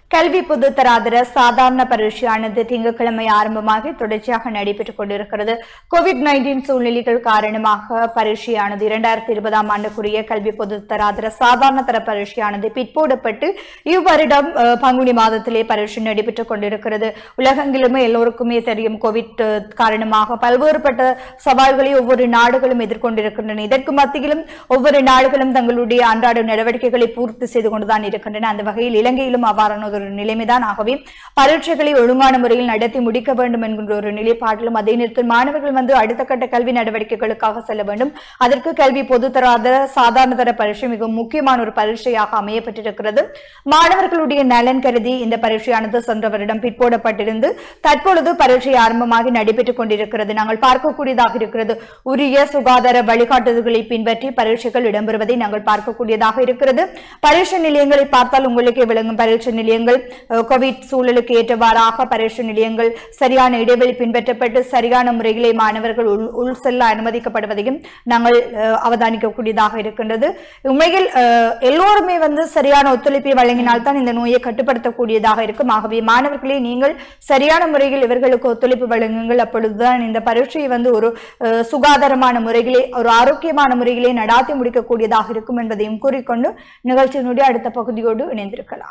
கல்வி பொதுத்தராதர சாதாரண பரீட்சையானது திங்கட்கிழமை ஆரம்பமாகி தொடர்ச்சியாக நடைபெற்றுக் கொண்டிருக்கிறது கோவிட் நைன்டீன் சூழ்நிலைகள் காரணமாக பரீட்சையானது இரண்டாயிரத்தி இருபதாம் ஆண்டுக்குரிய கல்வி பொதுத்தராதர சாதாரண தர பரீட்சையானது பிற்போடப்பட்டு இவ்வருடம் அஹ், பங்குனி மாதத்திலே பரீட்சை நடைபெற்றுக் கொண்டிருக்கிறது உலகெங்கிலுமே எல்லோருக்குமே தெரியும் கோவிட் அஹ், காரணமாக பல்வேறுபட்ட சவால்களை ஒவ்வொரு நாடுகளும் எதிர்கொண்டிருக்கின்றன இதற்கு மத்தியிலும் ஒவ்வொரு நாடுகளும் தங்களுடைய அன்றாட நடவடிக்கைகளை பூர்த்தி செய்து கொண்டுதான் இருக்கின்றன அந்த வகையில் இலங்கையிலும் அவ்வாறான ஒரு நிலைமைதான் ஆகவே பரீட்சைகளை ஒழுங்கான முறையில் நடத்தி முடிக்க வேண்டும் என்கின்ற ஒரு நிலைப்பாட்டிலும் அதே நேரத்தில் மாணவர்கள் வந்து அடுத்த கட்ட கல்வி நடவடிக்கைகளுக்காக செல்ல வேண்டும் அதற்கு கல்வி பொதுத்தராத சாதாரண தர பரீட்சை மிகவும் முக்கியமான ஒரு பரீட்சையாக அமையப்பட்டிருக்கிறது மாணவர்களுடைய நலன் கருதி இந்த பரீட்சையானது சென்ற வருடம் பிற்போடப்பட்டிருந்து தற்பொழுது பரீட்சை ஆரம்பமாகி நடைபெற்றுக் கொண்டிருக்கிறது நாங்கள் பார்க்கக்கூடியதாக இருக்கிறது உரிய சுகாதார வழிகாட்டுதல்களை பின்பற்றி பரீட்சைகள் இடம்பெறுவதை நாங்கள் பார்க்கக்கூடியதாக இருக்கிறது பரீட்சை நிலையங்களை பார்த்தால் உங்களுக்கே விளங்கும் பரீட்சை நிலையங்கள் அஹ், கோவிட் சூழலுக்கு ஏற்றவாறாக பரீட்சை நிலையங்கள் சரியான இடைவெளி பின்பற்றப்பட்டு சரியான முறையிலே மாணவர்கள் உள் உள் செல்ல அனுமதிக்கப்படுவதையும் நாங்கள் அஹ், அவதானிக்கக்கூடியதாக இருக்கின்றது உண்மையில் அஹ், எல்லோருமே வந்து சரியான ஒத்துழைப்பை வழங்கினால்தான் இந்த நோயை கட்டுப்படுத்தக்கூடியதாக இருக்கும் ஆகவே மாணவர்களே நீங்கள் சரியான முறையில் இவர்களுக்கு ஒத்துழைப்பு வழங்குங்கள் அப்பொழுதுதான் இந்த பரீட்சையை வந்து ஒரு அஹ், சுகாதாரமான முறையிலே ஒரு ஆரோக்கியமான முறையிலே நடாத்தி முடிக்கக்கூடியதாக இருக்கும் என்பதையும் கூறிக்கொண்டு நிகழ்ச்சியினுடைய அடுத்த பகுதியோடு இணைந்திருக்கலாம்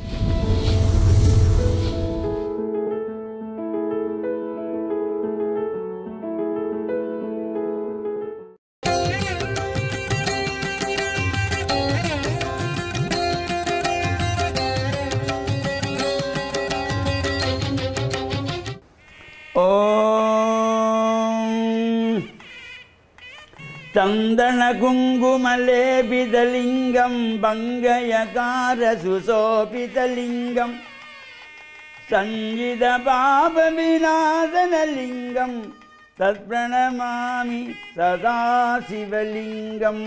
ॐ चन्दनकुङ्कुमलेपितलिङ्गं भङ्गयकारसुशोभितलिङ्गं सञ्जितपापविनाशनलिङ्गं तत्प्रणमामि सदा शिवलिङ्गम्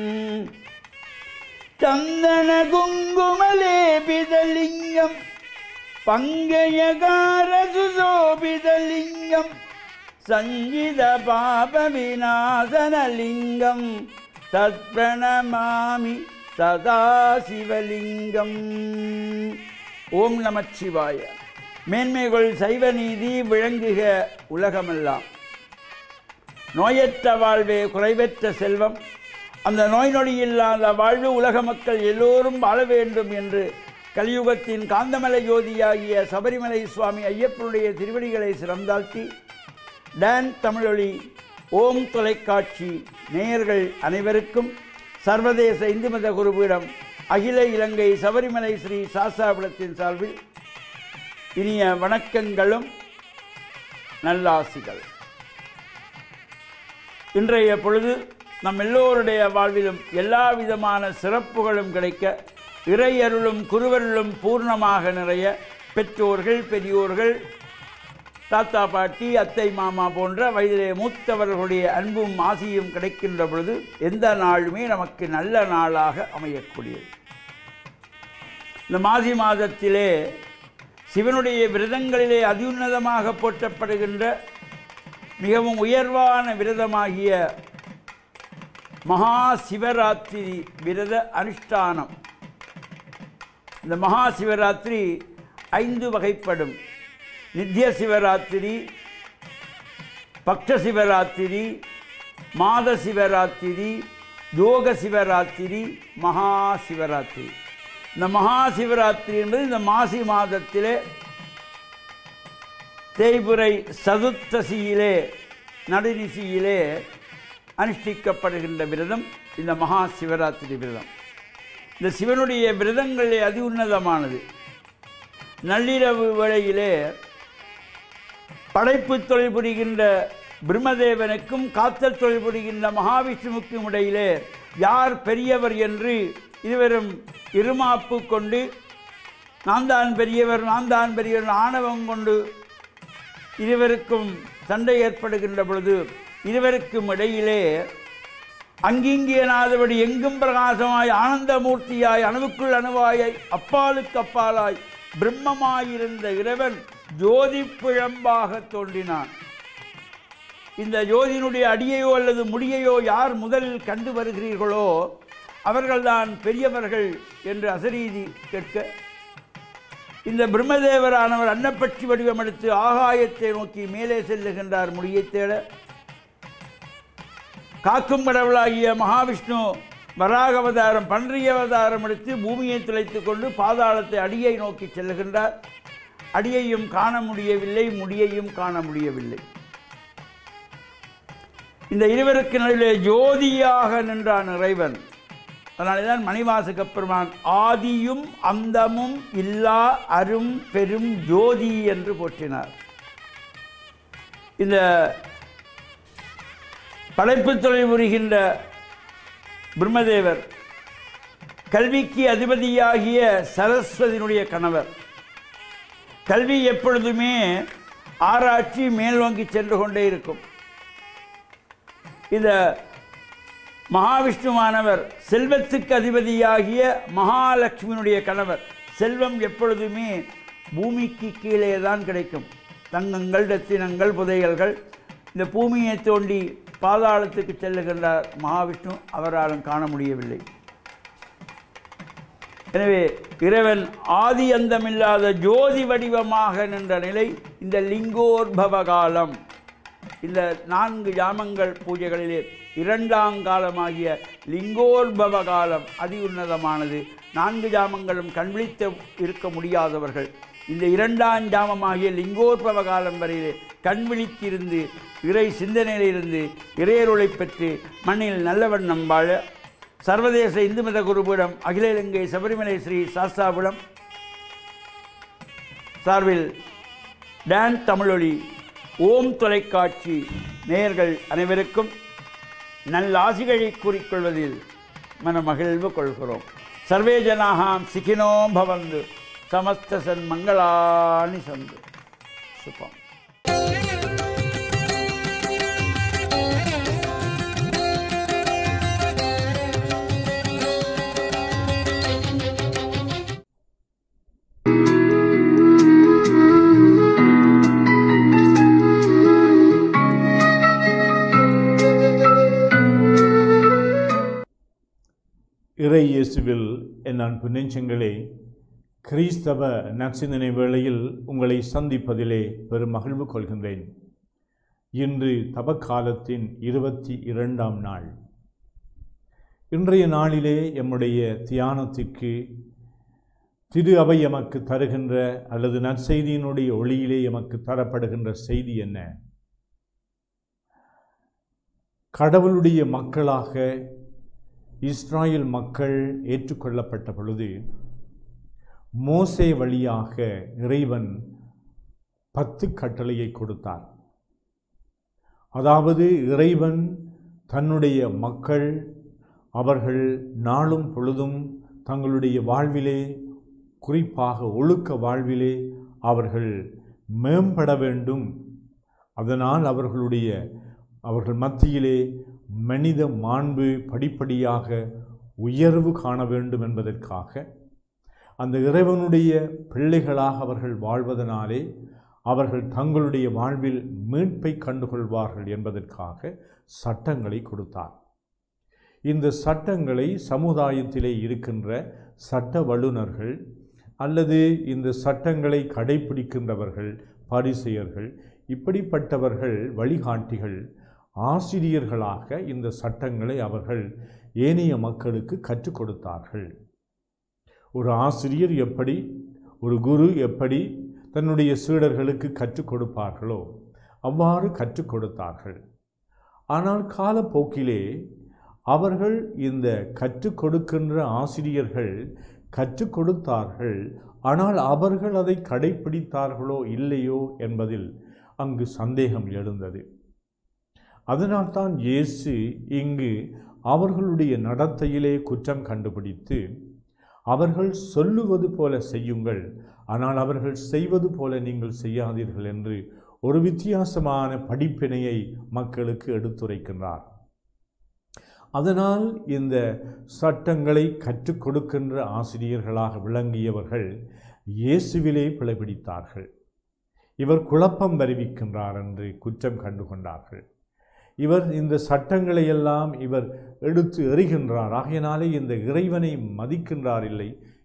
चन्दनकुङ्कुमलेपितलिङ्गम् पङ्गयकारसुशोभितलिङ्गं सञ्जितपापविनाशनलिङ्गं तत्प्रणमामि सदा சிவலிங்கம் ஓம் நமச்சிவாய மேன்மைகள் சைவ நீதி விளங்குக உலகமெல்லாம் நோயற்ற வாழ்வே குறைவற்ற செல்வம் அந்த நோய் நொடி இல்லாத வாழ்வு உலக மக்கள் எல்லோரும் வாழ வேண்டும் என்று கலியுகத்தின் காந்தமலை ஜோதியாகிய சபரிமலை சுவாமி ஐயப்பனுடைய திருவடிகளை சிறந்தாழ்த்தி டான் தமிழொலி ஓம் தொலைக்காட்சி நேயர்கள் அனைவருக்கும் சர்வதேச இந்து மத குருபீடம் அகில இலங்கை சபரிமலை ஸ்ரீ சாஸ்தாபுரத்தின் சார்பில் இனிய வணக்கங்களும் நல்லாசிகள் இன்றைய பொழுது நம் எல்லோருடைய வாழ்விலும் எல்லா விதமான சிறப்புகளும் கிடைக்க இறையருளும் குருவருளும் பூர்ணமாக நிறைய பெற்றோர்கள் பெரியோர்கள் தாத்தா பாட்டி அத்தை மாமா போன்ற வயதிலே மூத்தவர்களுடைய அன்பும் ஆசியும் கிடைக்கின்ற பொழுது எந்த நாளுமே நமக்கு நல்ல நாளாக அமையக்கூடியது இந்த மாசி மாதத்திலே சிவனுடைய விரதங்களிலே அதியுன்னதமாக போற்றப்படுகின்ற மிகவும் உயர்வான விரதமாகிய மகா சிவராத்திரி விரத அனுஷ்டானம் இந்த மகா சிவராத்திரி ஐந்து வகைப்படும் நித்திய சிவராத்திரி பக்ஷ சிவராத்திரி மாத சிவராத்திரி யோக சிவராத்திரி மகா சிவராத்திரி இந்த மகா சிவராத்திரி என்பது இந்த மாசி மாதத்திலே தேய்புரை சதுர்த்தசியிலே நடுநிசியிலே அனுஷ்டிக்கப்படுகின்ற விரதம் இந்த மகா சிவராத்திரி விரதம் இந்த சிவனுடைய விரதங்களே அதி உன்னதமானது நள்ளிரவு வேளையிலே படைப்பு தொழில் புரிகின்ற பிரம்மதேவனுக்கும் காத்தல் தொழில் புரிகின்ற மகாவிஷ்ணுவுக்கும் இடையிலே யார் பெரியவர் என்று இருவரும் இருமாப்பு கொண்டு நான் தான் பெரியவர் நான் தான் பெரியவர் ஆணவம் கொண்டு இருவருக்கும் சண்டை ஏற்படுகின்ற பொழுது இருவருக்கும் இடையிலே அங்கிங்கியனாதபடி எங்கும் பிரகாசமாய் ஆனந்தமூர்த்தியாய் அணுவுக்குள் அணுவாய் அப்பாலுக்கு அப்பாலாய் பிரம்மமாயிருந்த இறைவன் ஜோதி பிழம்பாக தோன்றினான் இந்த ஜோதியினுடைய அடியையோ அல்லது முடியையோ யார் முதலில் கண்டு வருகிறீர்களோ அவர்கள்தான் பெரியவர்கள் என்று அசரீதி கேட்க இந்த பிரம்மதேவரானவர் அன்னப்பட்சி வடிவமெடுத்து ஆகாயத்தை நோக்கி மேலே செல்லுகின்றார் முடியை தேட காக்கும் கடவுளாகிய மகாவிஷ்ணு வராக அவதாரம் பன்றிய அவதாரம் எடுத்து பூமியை துளைத்துக் கொண்டு பாதாளத்தை அடியை நோக்கி செல்லுகின்றார் அடியையும் காண முடியவில்லை முடியையும் காண முடியவில்லை இந்த இருவருக்கு நடுவிலே ஜோதியாக நின்றான் இறைவன் அதனாலே தான் மணிவாசக பெருமான் ஆதியும் அந்தமும் இல்லா அரும் பெரும் ஜோதி என்று போற்றினார் இந்த படைப்புத் தொழில் புரிகின்ற பிரம்மதேவர் கல்விக்கு அதிபதியாகிய சரஸ்வதியினுடைய கணவர் கல்வி எப்பொழுதுமே ஆராய்ச்சி மேல்நோக்கி சென்று கொண்டே இருக்கும் இந்த மகாவிஷ்ணுவானவர் செல்வத்துக்கு அதிபதியாகிய மகாலட்சுமியினுடைய கணவர் செல்வம் எப்பொழுதுமே பூமிக்கு கீழே தான் கிடைக்கும் தங்கங்கள் ரத்தினங்கள் புதையல்கள் இந்த பூமியை தோண்டி பாதாளத்துக்கு செல்லுகின்றார் மகாவிஷ்ணு அவராலும் காண முடியவில்லை எனவே இறைவன் ஆதி அந்தமில்லாத ஜோதி வடிவமாக நின்ற நிலை இந்த லிங்கோத்பவ காலம் இந்த நான்கு யாமங்கள் பூஜைகளிலே இரண்டாம் காலமாகிய லிங்கோத்பவ காலம் அதி உன்னதமானது நான்கு ஜாமங்களும் கண்விழித்து இருக்க முடியாதவர்கள் இந்த இரண்டாம் ஜாமமாகிய லிங்கோத்பவ காலம் வரையிலே கண் விழித்திருந்து இறை சிந்தனையிலிருந்து இறையருளை பெற்று மண்ணில் நல்லவண்ணம் வாழ சர்வதேச இந்து மத குருபீடம் அகில இலங்கை சபரிமலை ஸ்ரீ சாஸ்தாபுரம் சார்பில் டான் தமிழொலி ஓம் தொலைக்காட்சி நேயர்கள் அனைவருக்கும் நல்ல ஆசிகளை கூறிக்கொள்வதில் மனமகிழ்வு கொள்கிறோம் சர்வே ஜனாகாம் சிக்கினோ பவந்து சமஸ்த சன் மங்களானி சந்து சுப்பம் இறை இயேசுவில் என் அன்பு நெஞ்சங்களே கிறிஸ்தவ நற்சிந்தனை வேளையில் உங்களை சந்திப்பதிலே பெரும் மகிழ்வு கொள்கின்றேன் இன்று தபக்காலத்தின் இருபத்தி இரண்டாம் நாள் இன்றைய நாளிலே எம்முடைய தியானத்திற்கு திரு அவை எமக்கு தருகின்ற அல்லது நற்செய்தியினுடைய ஒளியிலே எமக்கு தரப்படுகின்ற செய்தி என்ன கடவுளுடைய மக்களாக இஸ்ராயல் மக்கள் ஏற்றுக்கொள்ளப்பட்ட பொழுது மோசே வழியாக இறைவன் பத்து கட்டளையை கொடுத்தார் அதாவது இறைவன் தன்னுடைய மக்கள் அவர்கள் நாளும் பொழுதும் தங்களுடைய வாழ்விலே குறிப்பாக ஒழுக்க வாழ்விலே அவர்கள் மேம்பட வேண்டும் அதனால் அவர்களுடைய அவர்கள் மத்தியிலே மனித மாண்பு படிப்படியாக உயர்வு காண வேண்டும் என்பதற்காக அந்த இறைவனுடைய பிள்ளைகளாக அவர்கள் வாழ்வதனாலே அவர்கள் தங்களுடைய வாழ்வில் மீட்பை கண்டுகொள்வார்கள் என்பதற்காக சட்டங்களை கொடுத்தார் இந்த சட்டங்களை சமுதாயத்திலே இருக்கின்ற சட்ட வல்லுநர்கள் அல்லது இந்த சட்டங்களை கடைபிடிக்கின்றவர்கள் பரிசெயர்கள் இப்படிப்பட்டவர்கள் வழிகாட்டிகள் ஆசிரியர்களாக இந்த சட்டங்களை அவர்கள் ஏனைய மக்களுக்கு கற்றுக் கொடுத்தார்கள் ஒரு ஆசிரியர் எப்படி ஒரு குரு எப்படி தன்னுடைய சீடர்களுக்கு கற்றுக் கொடுப்பார்களோ அவ்வாறு கற்றுக் கொடுத்தார்கள் ஆனால் காலப்போக்கிலே அவர்கள் இந்த கற்றுக் கொடுக்கின்ற ஆசிரியர்கள் கற்றுக் கொடுத்தார்கள் ஆனால் அவர்கள் அதை கடைப்பிடித்தார்களோ இல்லையோ என்பதில் அங்கு சந்தேகம் எழுந்தது அதனால்தான் இயேசு இங்கு அவர்களுடைய நடத்தையிலே குற்றம் கண்டுபிடித்து அவர்கள் சொல்லுவது போல செய்யுங்கள் ஆனால் அவர்கள் செய்வது போல நீங்கள் செய்யாதீர்கள் என்று ஒரு வித்தியாசமான படிப்பினையை மக்களுக்கு எடுத்துரைக்கின்றார் அதனால் இந்த சட்டங்களை கற்றுக் கொடுக்கின்ற ஆசிரியர்களாக விளங்கியவர்கள் இயேசுவிலே பிழைபிடித்தார்கள் இவர் குழப்பம் வருவிக்கின்றார் என்று குற்றம் கண்டுகொண்டார்கள் இவர் இந்த சட்டங்களை எல்லாம் இவர் எடுத்து எறிகின்றார் ஆகையினாலே இந்த இறைவனை மதிக்கின்றார் இல்லை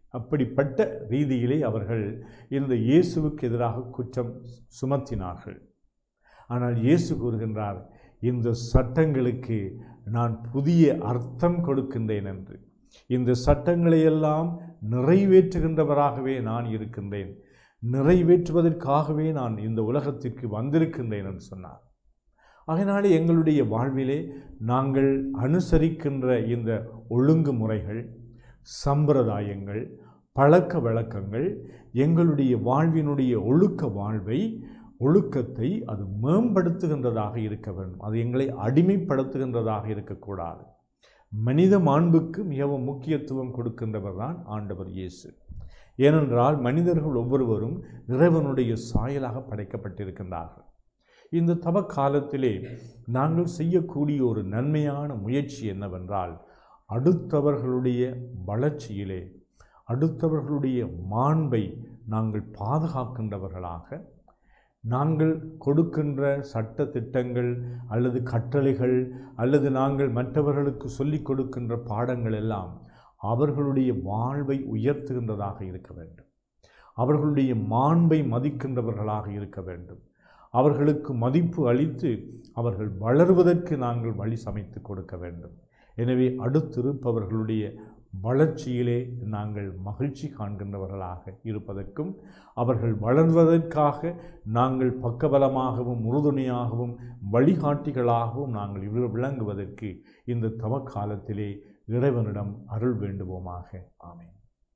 அப்படிப்பட்ட ரீதியிலே அவர்கள் இந்த இயேசுவுக்கு எதிராக குற்றம் சுமத்தினார்கள் ஆனால் இயேசு கூறுகின்றார் இந்த சட்டங்களுக்கு நான் புதிய அர்த்தம் கொடுக்கின்றேன் என்று இந்த சட்டங்களையெல்லாம் நிறைவேற்றுகின்றவராகவே நான் இருக்கின்றேன் நிறைவேற்றுவதற்காகவே நான் இந்த உலகத்திற்கு வந்திருக்கின்றேன் என்று சொன்னார் அதனாலே எங்களுடைய வாழ்விலே நாங்கள் அனுசரிக்கின்ற இந்த ஒழுங்குமுறைகள் சம்பிரதாயங்கள் பழக்க வழக்கங்கள் எங்களுடைய வாழ்வினுடைய ஒழுக்க வாழ்வை ஒழுக்கத்தை அது மேம்படுத்துகின்றதாக இருக்க வேண்டும் அது எங்களை அடிமைப்படுத்துகின்றதாக இருக்கக்கூடாது மனித மாண்புக்கு மிகவும் முக்கியத்துவம் கொடுக்கின்றவர் தான் ஆண்டவர் இயேசு ஏனென்றால் மனிதர்கள் ஒவ்வொருவரும் இறைவனுடைய சாயலாக படைக்கப்பட்டிருக்கின்றார்கள் இந்த தவ காலத்திலே நாங்கள் செய்யக்கூடிய ஒரு நன்மையான முயற்சி என்னவென்றால் அடுத்தவர்களுடைய வளர்ச்சியிலே அடுத்தவர்களுடைய மாண்பை நாங்கள் பாதுகாக்கின்றவர்களாக நாங்கள் கொடுக்கின்ற சட்ட திட்டங்கள் அல்லது கட்டளைகள் அல்லது நாங்கள் மற்றவர்களுக்கு சொல்லிக் கொடுக்கின்ற பாடங்கள் எல்லாம் அவர்களுடைய வாழ்வை உயர்த்துகின்றதாக இருக்க வேண்டும் அவர்களுடைய மாண்பை மதிக்கின்றவர்களாக இருக்க வேண்டும் அவர்களுக்கு மதிப்பு அளித்து அவர்கள் வளர்வதற்கு நாங்கள் வழி சமைத்து கொடுக்க வேண்டும் எனவே அடுத்திருப்பவர்களுடைய வளர்ச்சியிலே நாங்கள் மகிழ்ச்சி காண்கின்றவர்களாக இருப்பதற்கும் அவர்கள் வளர்வதற்காக நாங்கள் பக்கபலமாகவும் உறுதுணையாகவும் வழிகாட்டிகளாகவும் நாங்கள் இவர் விளங்குவதற்கு இந்த தவ காலத்திலே இறைவனிடம் அருள் வேண்டுவோமாக ஆமென்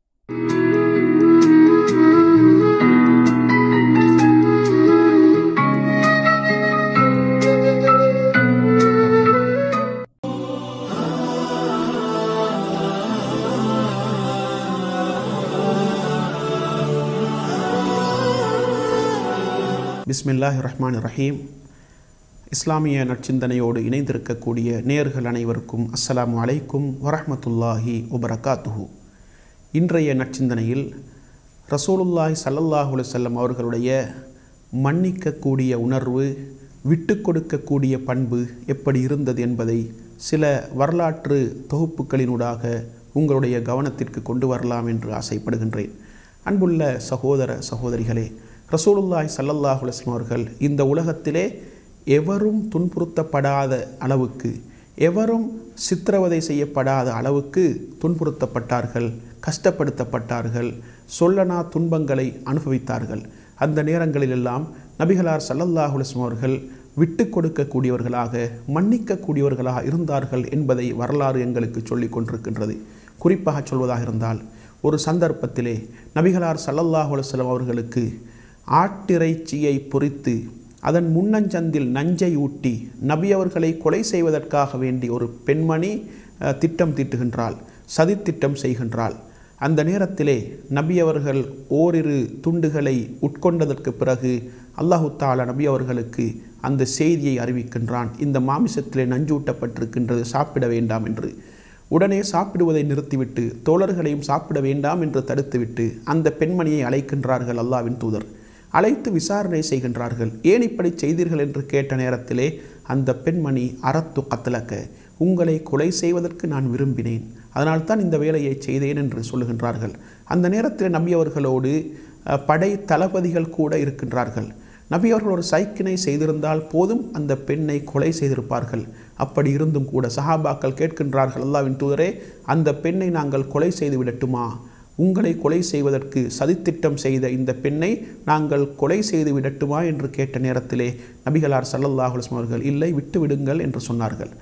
பிஸ்மில்லாஹி ரஹ்மான் ரஹீம் இஸ்லாமிய நற்சிந்தனையோடு இணைந்திருக்கக்கூடிய நேர்கள் அனைவருக்கும் அஸ்ஸலாமு அலைக்கும் வரஹ்மத்துல்லாஹி வபரகாத்துஹு இன்றைய நற்சிந்தனையில் ரசூலுல்லாஹி ஸல்லல்லாஹு அலைஹி வஸல்லம் அவர்களுடைய மன்னிக்கக்கூடிய உணர்வு விட்டு கொடுக்கக்கூடிய பண்பு எப்படி இருந்தது என்பதை சில வரலாற்று தொகுப்புகளினூடாக உங்களுடைய கவனத்திற்கு கொண்டு வரலாம் என்று ஆசைப்படுகின்றேன் அன்புள்ள சகோதர சகோதரிகளே ரசூலுல்லாஹி ஸல்லல்லாஹு அலைஹி வஸல்லம் அவர்கள் இந்த உலகத்திலே எவரும் துன்புறுத்தப்படாத அளவுக்கு எவரும் சித்திரவதை செய்யப்படாத அளவுக்கு துன்புறுத்தப்பட்டார்கள் கஷ்டப்படுத்தப்பட்டார்கள் சொல்லனா துன்பங்களை அனுபவித்தார்கள் அந்த நேரங்களிலெல்லாம் நபிகளார் ஸல்லல்லாஹு அலைஹி வஸல்லம் அவர்கள் விட்டு கொடுக்கக்கூடியவர்களாக மன்னிக்கக்கூடியவர்களாக இருந்தார்கள் என்பதை வரலாறு எங்களுக்கு சொல்லிக் கொண்டிருக்கின்றது குறிப்பாக சொல்வதாக இருந்தால் ஒரு சந்தர்ப்பத்திலே நபிகளார் ஸல்லல்லாஹு அலைஹி வஸல்லம் அவர்களுக்கு ஆட்டிறைச்சியை பொறித்து அதன் முன்னஞ்சந்தில் நஞ்சை ஊட்டி நபி அவர்களை கொலை செய்வதற்காக வேண்டி ஒரு பெண்மணி அஹ், திட்டம் தீட்டுகின்றாள் சதித்திட்டம் செய்கின்றாள் அந்த நேரத்திலே நபி அவர்கள் ஓரிரு துண்டுகளை உட்கொண்டதற்கு பிறகு அல்லாஹு தாலா நபி அவர்களுக்கு அந்த செய்தியை அறிவிக்கின்றான் இந்த மாமிசத்திலே நஞ்சூட்டப்பட்டிருக்கின்றது சாப்பிட வேண்டாம் என்று உடனே சாப்பிடுவதை நிறுத்திவிட்டு தோழர்களையும் சாப்பிட வேண்டாம் என்று தடுத்துவிட்டு அந்த பெண்மணியை அழைக்கின்றார்கள் அல்லாவின் தூதர் அழைத்து விசாரணை செய்கின்றார்கள் ஏன் இப்படி செய்தீர்கள் என்று கேட்ட நேரத்திலே அந்த பெண்மணி அறத்து கத்தலக்க உங்களை கொலை செய்வதற்கு நான் விரும்பினேன் அதனால்தான் இந்த வேலையை செய்தேன் என்று சொல்லுகின்றார்கள் அந்த நேரத்தில் நபி அவர்களோடு அஹ், படை தளபதிகள் கூட இருக்கின்றார்கள் நபி அவர்கள் ஒரு சைக்கினை செய்திருந்தால் போதும் அந்த பெண்ணை கொலை செய்திருப்பார்கள் அப்படி இருந்தும் கூட சஹாபாக்கள் கேட்கின்றார்கள் அல்லாவின் தூதரே அந்த பெண்ணை நாங்கள் கொலை செய்து விடட்டுமா உங்களை கொலை செய்வதற்கு சதித்திட்டம் செய்த இந்த பெண்ணை நாங்கள் கொலை செய்து விடட்டுமா என்று கேட்ட நேரத்திலே நபிகளார் ஸல்லல்லாஹு அலைஹி வஸல்லம் அவர்கள் இல்லை விட்டு விடுங்கள் என்று சொன்னார்கள்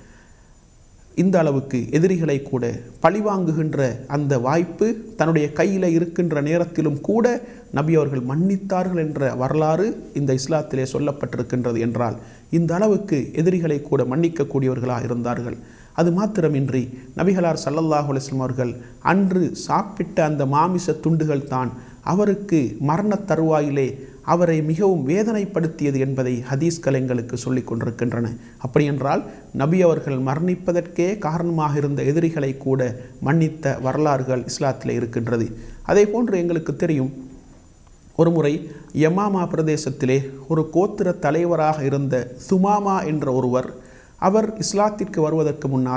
இந்த அளவுக்கு எதிரிகளை கூட பழிவாங்குகின்ற அந்த வாய்ப்பு தன்னுடைய கையில் இருக்கின்ற நேரத்திலும் கூட நபி அவர்கள் மன்னித்தார்கள் என்ற வரலாறு இந்த இஸ்லாத்திலே சொல்லப்பட்டிருக்கின்றது என்றால் இந்த அளவுக்கு எதிரிகளை கூட மன்னிக்கக்கூடியவர்களாக இருந்தார்கள் அது மாத்திரமின்றி நபிகளார் ஸல்லல்லாஹு அலைஹி வஸல்லம் அவர்கள் அன்று சாப்பிட்ட அந்த மாமிச துண்டுகள் தான் அவருக்கு மரணத் தருவாயிலே அவரை மிகவும் வேதனைப்படுத்தியது என்பதை ஹதீஸ்கள் எங்களுக்கு சொல்லிக் கொண்டிருக்கின்றன அப்படியென்றால் நபி அவர்கள் மரணிப்பதற்கே காரணமாக இருந்த எதிரிகளை கூட மன்னித்த வரலாறுகள் இஸ்லாத்திலே இருக்கின்றது அதே போன்று எங்களுக்கு தெரியும் ஒரு முறை யமாமா பிரதேசத்திலே ஒரு கோத்திர தலைவராக இருந்த சுமாமா என்ற ஒருவர் அவர் இஸ்லாத்திற்கு வருவதற்கு முன்னால்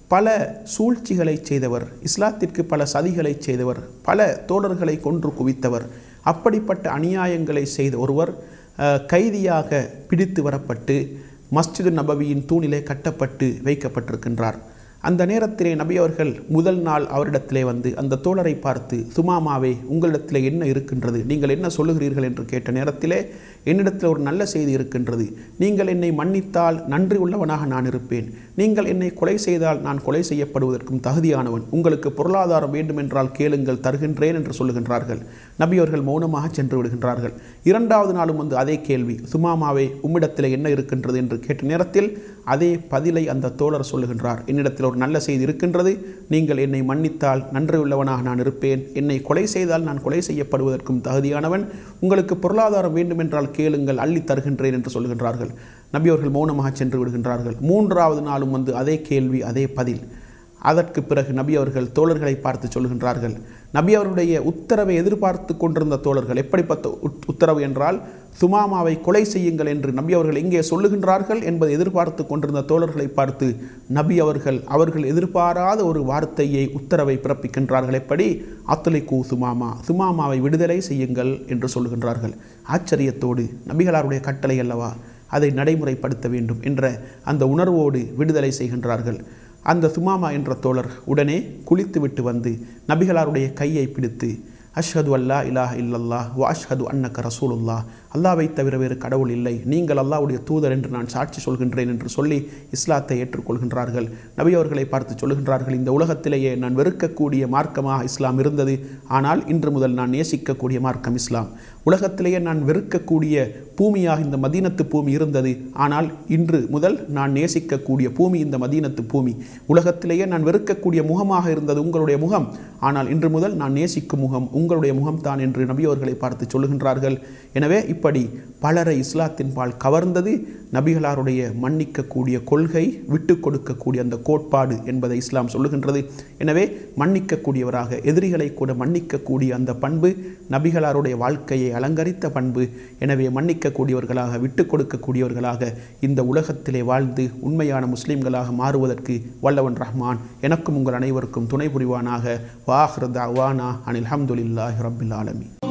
பல சூழ்ச்சிகளை செய்தவர் இஸ்லாத்திற்கு பல சதிகளை செய்தவர் பல தோழர்களை கொன்று குவித்தவர் அப்படிப்பட்ட அநியாயங்களை செய்த ஒருவர் அஹ், கைதியாக பிடித்து வரப்பட்டு மஸ்ஜிது நபவியின் தூணிலே கட்டப்பட்டு வைக்கப்பட்டிருக்கின்றார் அந்த நேரத்திலே நபி அவர்கள் முதல் நாள் அவரிடத்திலே வந்து அந்த தோழரை பார்த்து சுமாமாவே உங்களிடத்திலே என்ன இருக்கின்றது நீங்கள் என்ன சொல்லுகிறீர்கள் என்று கேட்ட நேரத்திலே என்னிடத்தில் ஒரு நல்ல செய்தி இருக்கின்றது நீங்கள் என்னை மன்னித்தால் நன்றி உள்ளவனாக நான் இருப்பேன் நீங்கள் என்னை கொலை செய்தால் நான் கொலை செய்யப்படுவதற்கும் தகுதியானவன் உங்களுக்கு பொருளாதாரம் வேண்டுமென்றால் கேளுங்கள் தருகின்றேன் என்று சொல்லுகின்றார்கள் நபி அவர்கள் மௌனமாக சென்று விடுகின்றார்கள் இரண்டாவது நாளும் வந்து அதே கேள்வி சுமாமாவே உம்மிடத்தில் என்ன இருக்கின்றது என்று கேட்ட நேரத்தில் அதே பதிலை அந்த தோழர் சொல்லுகின்றார் என்னிடத்தில் ஒரு நல்ல செய்தி இருக்கின்றது நீங்கள் என்னை மன்னித்தால் நன்றியுள்ளவனாக நான் இருப்பேன் என்னை கொலை செய்தால் நான் கொலை செய்யப்படுவதற்கும் தகுதியானவன் உங்களுக்கு பொருளாதாரம் வேண்டுமென்றால் கேளுங்கள் அள்ளி தருகின்றேன் என்று சொல்லுகின்றார்கள் நபி அவர்கள் மௌனமாக சென்று விடுகின்றார்கள் மூன்றாவது நாளும் வந்து அதே கேள்வி அதே பதில் அதற்கு பிறகு நபி அவர்கள் தோழர்களை பார்த்து சொல்கின்றார்கள் நபி அவருடைய உத்தரவை எதிர்பார்த்து கொண்டிருந்த தோழர்கள் எப்படிப்பட்ட உத்- உத்தரவு என்றால் சுமாமாவை கொலை செய்யுங்கள் என்று நபி அவர்கள் எங்கே சொல்லுகின்றார்கள் என்பதை எதிர்பார்த்து கொண்டிருந்த தோழர்களை பார்த்து நபி அவர்கள் அவர்கள் எதிர்பாராத ஒரு வார்த்தையை உத்தரவை பிறப்பிக்கின்றார்கள் எப்படி அத்துலைக்கு சுமாமா சுமாமாவை விடுதலை செய்யுங்கள் என்று சொல்லுகின்றார்கள் ஆச்சரியத்தோடு நபிகளாருடைய கட்டளை அல்லவா அதை நடைமுறைப்படுத்த வேண்டும் என்ற அந்த உணர்வோடு விடுதலை செய்கின்றார்கள் அந்த சுமாமா என்ற தோழர் உடனே குளித்துவிட்டு வந்து நபிகளாருடைய கையை பிடித்து அஷ்ஹது அல்லா இலாஹ இல்லல்லாஹ் வ அஷ்ஹது அன்னக்க ரசூலுல்லாஹ் அல்லாவை தவிர வேறு கடவுள் இல்லை நீங்கள் அல்லாஹ்வுடைய தூதர் என்று நான் சாட்சி சொல்கின்றேன் என்று சொல்லி இஸ்லாத்தை ஏற்றுக்கொள்கின்றார்கள் நபி அவர்களை பார்த்து சொல்கின்றார்கள் இந்த உலகத்திலேயே நான் வெறுக்கக்கூடிய மார்க்கமாக இஸ்லாம் இருந்தது ஆனால் இன்று முதல் நான் நேசிக்கக்கூடிய மார்க்கம் இஸ்லாம் உலகத்திலேயே நான் வெறுக்கக்கூடிய பூமியாக இந்த மதீனத்து பூமி இருந்தது ஆனால் இன்று முதல் நான் நேசிக்கக்கூடிய பூமி இந்த மதீனத்து பூமி உலகத்திலேயே நான் வெறுக்கக்கூடிய முகமாக இருந்தது உங்களுடைய முகம் ஆனால் இன்று முதல் நான் நேசிக்கும் முகம் உங்களுடைய முகம்தான் என்று நபி அவர்களை பார்த்து சொல்லுகின்றார்கள் எனவே இப்படி பலரை இஸ்லாத்தின் பால் கவர்ந்தது நபிகளாருடைய மன்னிக்கக்கூடிய கொள்கை விட்டு கொடுக்கக்கூடிய அந்த கோட்பாடு என்பதை இஸ்லாம் சொல்லுகின்றது எனவே மன்னிக்கக்கூடியவராக எதிரிகளை கூட மன்னிக்கக்கூடிய அந்த பண்பு நபிகளாருடைய வாழ்க்கையை அலங்கரித்த பண்பு எனவே மன்னிக்கக்கூடியவர்களாக விட்டு கொடுக்கக்கூடியவர்களாக இந்த உலகத்திலே வாழ்ந்து உண்மையான முஸ்லிம்களாக மாறுவதற்கு வல்லவன் ரஹ்மான் எனக்கும் உங்கள் அனைவருக்கும் துணை புரிவானாக வாஹ்ரத் அவானா அனில் அஹமதுல்லாஹி ரபில் ஆலமி